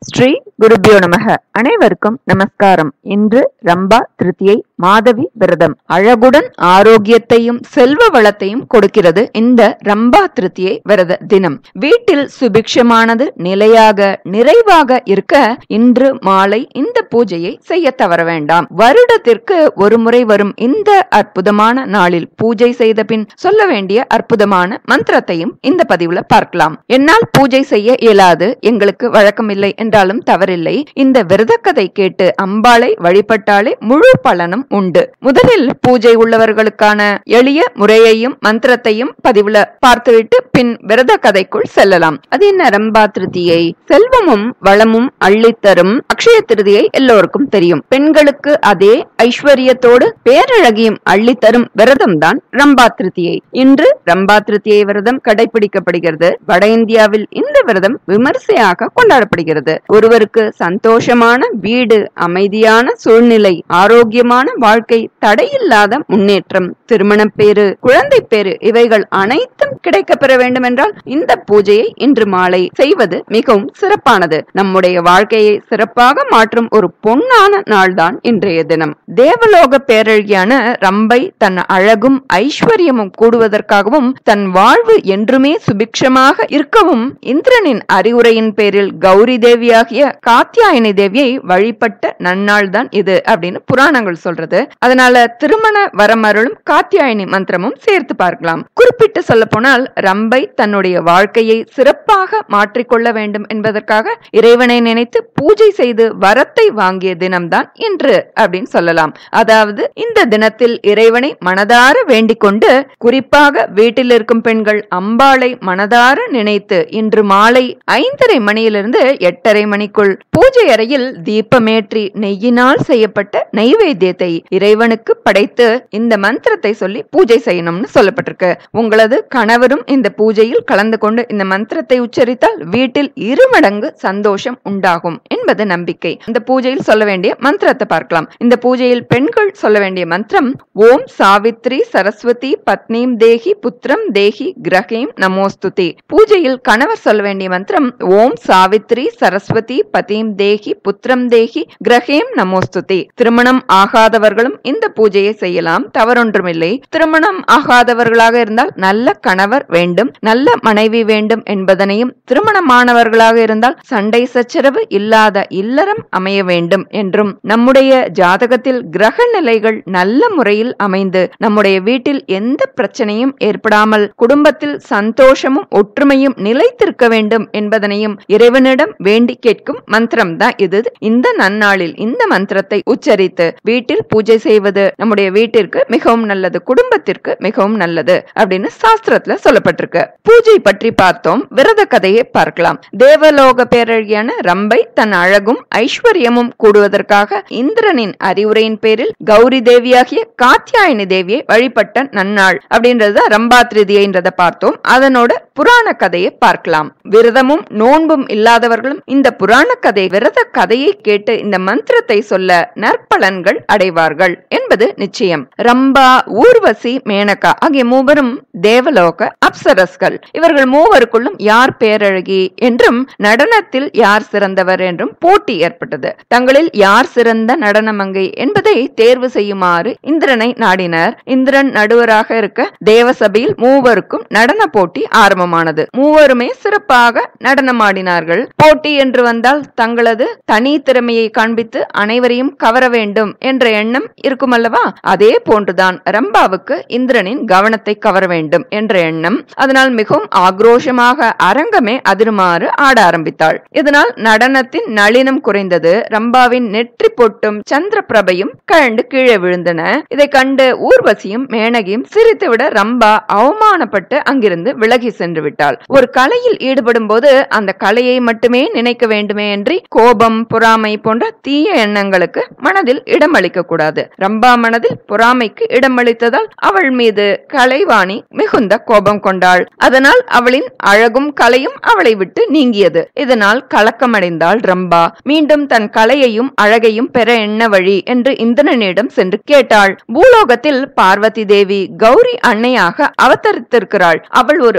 ஸ்ரீ குருபியோ நமக அனைவருக்கும் நமஸ்காரம் இன்று ரம்பா திருத்தியை மாதவி விரதம் அழகுடன் ஆரோக்கியத்தையும் செல்வ வளத்தையும் கொடுக்கிறது இந்த ரம்பா திருத்தியை விரத தினம் வீட்டில் சுபிக்ஷமானது நிலையாக நிறைவாக இருக்க இன்று மாலை இந்த பூஜையை செய்ய தவற வேண்டாம் வருடத்திற்கு ஒரு முறை வரும் இந்த அற்புதமான நாளில் பூஜை செய்த பின் சொல்ல வேண்டிய அற்புதமான மந்திரத்தையும் இந்த பதிவுல பார்க்கலாம் என்னால் பூஜை செய்ய இயலாது எங்களுக்கு வழக்கம் இல்லை என்றாலும் தவறில்லை இந்த விரத கதை கேட்டு அம்பாளை வழிபட்டாலே முழு பலனும் உண்டு முதலில் பூஜை உள்ளவர்களுக்கான எளிய முறையையும் மந்திரத்தையும் பதிவுல பார்த்துவிட்டு பின் விரத கதைக்குள் செல்லலாம் அது என்ன ரம்பா திருதியை செல்வமும் வளமும் அள்ளித்தரும் அக்ஷய திருதியை எல்லோருக்கும் தெரியும் பெண்களுக்கு அதே ஐஸ்வர்யத்தோடு பேரழகியும் அள்ளித்தரும் விரதம் தான் ரம்பா திருதியை இன்று ரம்பா திருதியை விரதம் கடைபிடிக்கப்படுகிறது வட இந்தியாவில் இந்த விரதம் விமர்சையாக கொண்டாடப்படுகிறது ஒருவருக்கு சந்தோஷமான வீடு அமைதியான சூழ்நிலை ஆரோக்கியமான வாழ்க்கை தடையில்லாத முன்னேற்றம் திருமணப் பேரு குழந்தை பேரு இவைகள் அனைத்தும் கிடைக்க பெற வேண்டும் என்றால் இந்த பூஜையை இன்று மாலை செய்வது மிகவும் சிறப்பானது நம்முடைய வாழ்க்கையை சிறப்பாக மாற்றும் ஒரு பொன்னான நாள்தான் இன்றைய தினம் தேவலோக பேரழகியான ரம்பை தன் அழகும் ஐஸ்வர்யமும் கூடுவதற்காகவும் தன் வாழ்வு என்றுமே சுபிக்ஷமாக இருக்கவும் இந்திரனின் அறிவுரையின் பேரில் கௌரி தேவியாகிய காத்தியாயனி தேவியை வழிபட்ட நன்னாள் தான் இது அப்படின்னு புராணங்கள் சொல்றது அதனால திருமண வரமருளும் காத்தியாயனி மந்திரமும் சேர்த்து பார்க்கலாம் குறிப்பிட்டு சொல்ல போனால் ரம்பை தன்னுடைய வாழ்க்கையை சிறப்பாக மாற்றிக்கொள்ள வேண்டும் என்பதற்காக இறைவனை நினைத்து பூஜை செய்து வரத்தை வாங்கிய தினம்தான் இன்று அப்படின்னு சொல்லலாம் அதாவது இந்த தினத்தில் இறைவனை மனதார வேண்டிக் கொண்டு குறிப்பாக வீட்டில் இருக்கும் பெண்கள் அம்பாளை மனதார நினைத்து இன்று மாலை ஐந்தரை மணியிலிருந்து எட்டரை மணிக்குள் பூஜை அறையில் தீபமேற்றி நெய்யினால் செய்யப்பட்ட நைவேத்தியத்தை இறைவனுக்கு படைத்து இந்த மந்திரத்தை சொல்லி பூஜை செய்யணும்னு சொல்லப்பட்டிருக்கு உங்களது கணவரும் இந்த பூஜையில் கலந்து கொண்டு இந்த மந்திரத்தை உச்சரித்தால் வீட்டில் இருமடங்கு சந்தோஷம் உண்டாகும் என்பது நம்பிக்கை இந்த பூஜையில் சொல்ல வேண்டிய மந்திரத்தை பார்க்கலாம் இந்த பூஜையில் பெண்கள் சொல்ல வேண்டிய மந்திரம் ஓம் சாவித்ரி சரஸ்வதி பத்னீம் தேகி புத்திரம் தேகி கிரகீம் நமோஸ்துதி பூஜையில் கணவர் சொல்ல வேண்டிய மந்திரம் ஓம் சாவித்ரி சரஸ்வதி பதீம் தேகி புத்திரம் தேகி கிரகேம் நமோஸ்துதி திருமணம் ஆகாதவர்களும் இந்த பூஜையை செய்யலாம் தவறொன்றுமில்லை திருமணம் ஆகாதவர்களாக இருந்தால் நல்ல கணவர் வேண்டும் நல்ல மனைவி வேண்டும் என்பதனையும் திருமணமானவர்களாக இருந்தால் சண்டை சச்சரவு இல்லாத இல்லறம் அமைய வேண்டும் என்றும் நம்முடைய ஜாதகத்தில் கிரக நிலைகள் நல்ல முறையில் அமைந்து நம்முடைய வீட்டில் எந்த பிரச்சனையும் ஏற்படாமல் குடும்பத்தில் சந்தோஷமும் ஒற்றுமையும் நிலைத்திருக்க வேண்டும் என்பதனையும் இறைவனிடம் வேண்டி கேட்கும் மந்திரம் தான் இது இந்த நன்னாளில் இந்த மந்திரத்தை உச்சரித்து வீட்டில் பூஜை செய்வது நம்முடைய வீட்டிற்கு மிகவும் நல்லது குடும்பத்திற்கு மிகவும் நல்லது அப்படின்னு சாஸ்திரத்துல சொல்லப்பட்டிருக்கு பூஜை பற்றி பார்த்தோம் விரத கதையை பார்க்கலாம் தேவலோக பேரழகியான ரம்பை தன் அழகும் ஐஸ்வர்யமும் கூடுவதற்காக இந்திரனின் அறிவுரையின் பேரில் கௌரி தேவியாகிய காத்தியாயனி தேவியை வழிபட்ட நன்னாள் அப்படின்றது ரம்பா திருதியைன்றத பார்த்தோம் அதனோட புராண கதையை பார்க்கலாம் விரதமும் நோன்பும் இல்லாதவர்களும் இந்த புராண கதை விரத கதையை கேட்டு இந்த மந்திரத்தை சொல்ல நற்பலன்கள் அடைவார்கள் என்பது நிச்சயம் ரம்பா ஊர்வசி மேனகா ஆகிய மூவரும் தேவலோக அப்சரஸ்கள் இவர்கள் மூவருக்குள்ளும் யார் பேரழகி என்றும் நடனத்தில் யார் சிறந்தவர் என்றும் போட்டி ஏற்பட்டது தங்களில் யார் சிறந்த நடனமங்கை என்பதை தேர்வு செய்யுமாறு இந்திரனை நாடினர் இந்திரன் நடுவராக இருக்க தேவசபையில் மூவருக்கும் நடன போட்டி ஆரம்பமானது மூவருமே சிறப்பாக நடனமாடினார்கள் போட்டி என்று வந்தால் தங்களது தனி திறமையை காண்பித்து அனைவரையும் கவர வேண்டும் என்ற எண்ணம் இருக்கும் அல்லவா அதே போன்றுதான் ரம்பாவுக்கு இந்திரனின் கவனத்தை கவர வேண்டும் என்ற எண்ணம் அதனால் மிகவும் ஆக்ரோஷமாக அரங்கமே அதிருமாறு ஆட ஆரம்பித்தாள் இதனால் நடனத்தின் நளினம் குறைந்தது ரம்பாவின் நெற்றி பொட்டும் சந்திர பிரபையும் கழண்டு கீழே விழுந்தன இதை கண்டு ஊர்வசியும் மேனகியும் சிரித்துவிட ரம்பா அவமானப்பட்டு அங்கிருந்து விலகி சென்று விட்டாள் ஒரு கலையில் ஈடுபடும் போது அந்த கலையை மட்டுமே நினைக்க வேண்டுமே என்று கோபம் பொறாமை போன்ற தீய எண்ணங்களுக்கு மனதில் இடமளிக்க கூடாது ரம்பா மனதில் பொறாமைக்கு இடமளித்ததால் அவள் மீது கலைவாணி மிகுந்த கோபம் கொண்டாள் அதனால் அவளின் அழகும் கலையும் அவளை விட்டு நீங்கியது இதனால் கலக்கமடைந்தாள் ரம்பா மீண்டும் தன் கலையையும் அழகையும் பெற என்ன வழி என்று இந்திரனிடம் சென்று கேட்டாள் பூலோகத்தில் பார்வதி தேவி கௌரி அன்னையாக அவதரித்திருக்கிறாள் அவள் ஒரு மகிழ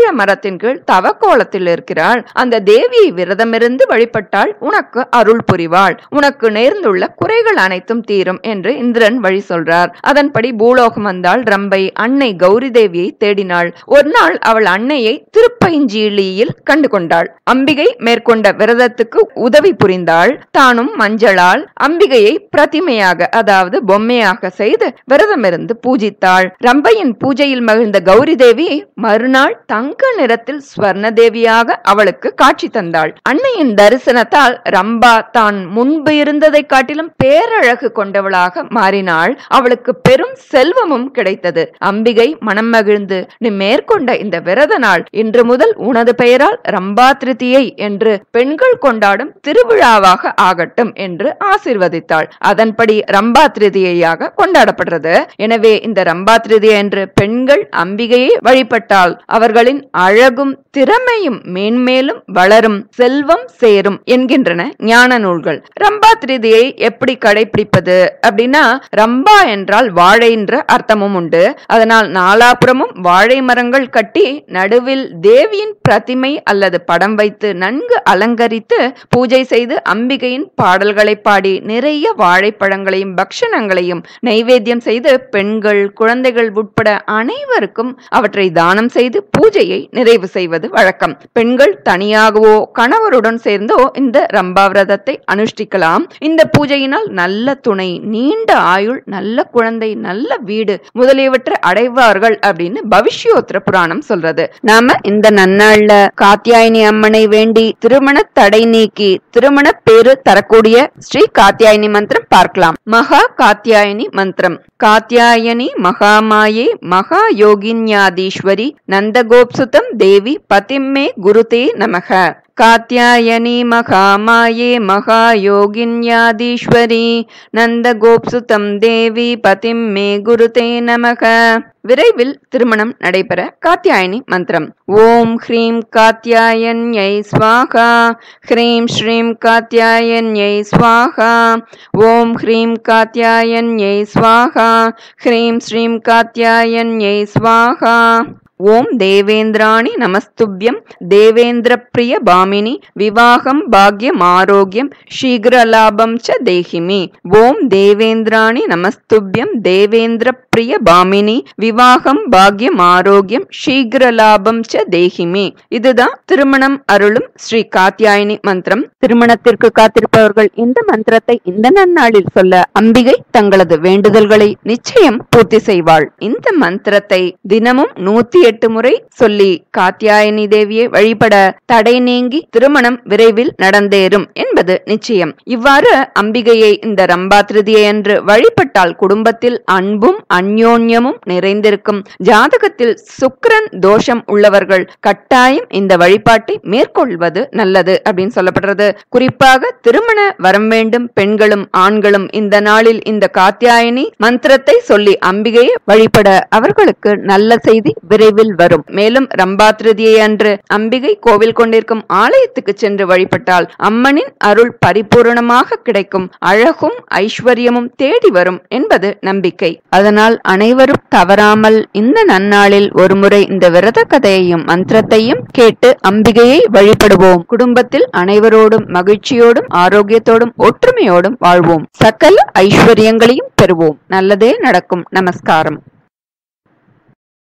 ஆசிழ மரத்தின் கீழ் தவக்கோலத்தில் இருக்கிறாள் அந்த தேவியை விரதமிருந்து வழிபட்டால் உனக்கு அருள் புரிவாள் உனக்கு நேர்ந்துள்ள குறைகள் அனைத்தும் தீரும் என்று இந்திரன் வழி சொல்றார் அதன்படி பூலோகம் வந்தால் ரம்பை அன்னை கௌரி தேவியை தேடினாள் ஒரு நாள் அவள் அன்னையை திருப்பைஞ்சீலியில் கண்டு கொண்டாள் அம்பிகை மேற்கொண்ட விரதத்துக்கு உதவி புரிந்தாள் தானும் மஞ்சளால் அம்பிகையை பிரதிமையாக அதாவது பொம்மையாக செய்து விரதமிருந்து பூஜித்தாள் ரம்பையின் பூஜையில் மகிழ்ந்த கௌரி தேவி மறுநாள் தங்க நிறத்தில் ஸ்வர்ண தேவியாக அவளுக்கு காட்சி தந்தாள் அன்னையின் தரிசனத்தால் ரம்பா தான் முன்பு இருந்ததை காட்டிலும் பேரழகு கொண்டவளாக மாறினாள் அவளுக்கு பெரும் செல்வமும் கிடைத்தது அம்பிகை மனம் மகிழ்ந்து நீ மேற்கொண்ட இந்த விரத நாள் இன்று முதல் உனது பெயரால் ரம்பா திருதியை என்று பெண்கள் கொண்டாடும் திருவிழாவாக ஆகட்டும் என்று ஆசிர்வதித்தாள் அதன்படி ரம்பா திருதியையாக கொண்டாடப்படுறது எனவே இந்த ரம்பா திருதியை என்று பெண்கள் அம்பிகையை வழிபட்டால் அவர்களின் அழகும் திறமையும் மேன்மேலும் வளரும் செல்வம் சேரும் என்கின்றன ஞான நூல்கள் ரம்பா திருதியை எப்படி கடைபிடிப்பது அப்படின்னா ரம்பா என்றால் வாழை என்ற அர்த்தமும் உண்டு அதனால் நாலாபுறமும் வாழை மரங்கள் கட்டி நடுவில் தேவியின் பிரதிமை அல்லது படம் வைத்து நன்கு அலங்கரித்து பூஜை செய்து அம்பிகையின் பாடல்களை பாடி நிறைய வாழைப்பழங்களையும் பக்ஷணங்களையும் நைவேத்தியம் செய்து பெண்கள் குழந்தைகள் உட்பட அனைவருக்கும் அவற்றை தானம் செய்து பூஜையை நிறைவு செய்வது வழக்கம் பெண்கள் தனியாகவோ கணவருடன் சேர்ந்தோ இந்த ரம்பா விரதத்தை அனுஷ்டிக்கலாம் இந்த பூஜையினால் நல்ல துணை நீண்ட ஆயுள் நல்ல குழந்தை நல்ல வீடு முதலியவற்றை அடைவார்கள் அப்படின்னு பவிஷ்யோத்திர புராணம் சொல்றது நாம இந்த நன்னாள்ல காத்தியாயினி அம்மனை வேண்டி திருமண தடை நீக்கி திருமண பேரு தரக்கூடிய ஸ்ரீ காத்தியாயினி மந்திரம் பார்க்கலாம் மகா காத்தியாயினி மந்திரம் காத்தியாயனி மகாமாயே மகா யோகின்யாதீஸ்வரி நந்தகோப்சுதம் தேவி பதிம்மே குருதே நமக காத்தியாயனி மகாமாயே மகா யோகின்யாதீஸ்வரி நந்தகோப்சுதம் தேவி பதிம் மே குருதே நமக விரைவில் திருமணம் நடைபெற காத்தியாயனி மந்திரம் ஓம் ஹ்ரீம் காத்தியாயன்யை ஸ்வாகா ஹ்ரீம் ஸ்ரீம் காத்தியாயன்யை ஸ்வாகா ஓம் ஹ்ரீம் காத்தியாயன்யை ஸ்வாகா ஹ்ரீம் ஸ்ரீம் காத்தியாயன்யை ஸ்வாகா ஓம் தேவேந்திராணி நமஸ்துப்யம் தேவேந்திர பிரிய பாமினி விவாகம் பாக்யம் ஆரோக்கியம் சீக்கிரலாபம் ச தேஹிமி ஓம் தேவேந்திராணி நமஸ்துப்யம் தேவேந்திர பிரிய பாமினி விவாகம் பாக்யம் ஆரோக்கியம் சீக்கிரலாபம் ச தேஹிமி இதுதான் திருமணம் அருளும் ஸ்ரீ காத்தியாயினி மந்திரம் திருமணத்திற்கு காத்திருப்பவர்கள் இந்த மந்திரத்தை இந்த நன்னாளில் சொல்ல அம்பிகை தங்களது வேண்டுதல்களை நிச்சயம் பூர்த்தி செய்வாள் இந்த மந்திரத்தை தினமும் நூத்தி எட்டு முறை சொல்லி காத்தியாயனி தேவியை வழிபட தடை நீங்கி திருமணம் விரைவில் நடந்தேறும் என்பது நிச்சயம் இவ்வாறு அம்பிகையை இந்த ரம்பா திருதியை அன்று வழிபட்டால் குடும்பத்தில் அன்பும் அந்யோன்யமும் நிறைந்திருக்கும் ஜாதகத்தில் சுக்கிரன் தோஷம் உள்ளவர்கள் கட்டாயம் இந்த வழிபாட்டை மேற்கொள்வது நல்லது அப்படின்னு சொல்லப்படுறது குறிப்பாக திருமண வரம் வேண்டும் பெண்களும் ஆண்களும் இந்த நாளில் இந்த காத்தியாயனி மந்திரத்தை சொல்லி அம்பிகையை வழிபட அவர்களுக்கு நல்ல செய்தி விரைவில் வரும் மேலும் ரம்பா திருதியை அன்று அம்பிகை கோவில் கொண்டிருக்கும் ஆலயத்துக்கு சென்று வழிபட்டால் அம்மனின் அருள் பரிபூரணமாக கிடைக்கும் அழகும் ஐஸ்வர்யமும் தேடி வரும் என்பது நம்பிக்கை அதனால் அனைவரும் தவறாமல் இந்த நன்னாளில் ஒருமுறை இந்த விரத கதையையும் மந்திரத்தையும் கேட்டு அம்பிகையை வழிபடுவோம் குடும்பத்தில் அனைவரோடும் மகிழ்ச்சியோடும் ஆரோக்கியத்தோடும் ஒற்றுமையோடும் வாழ்வோம் சகல ஐஸ்வர்யங்களையும் பெறுவோம் நல்லதே நடக்கும் நமஸ்காரம்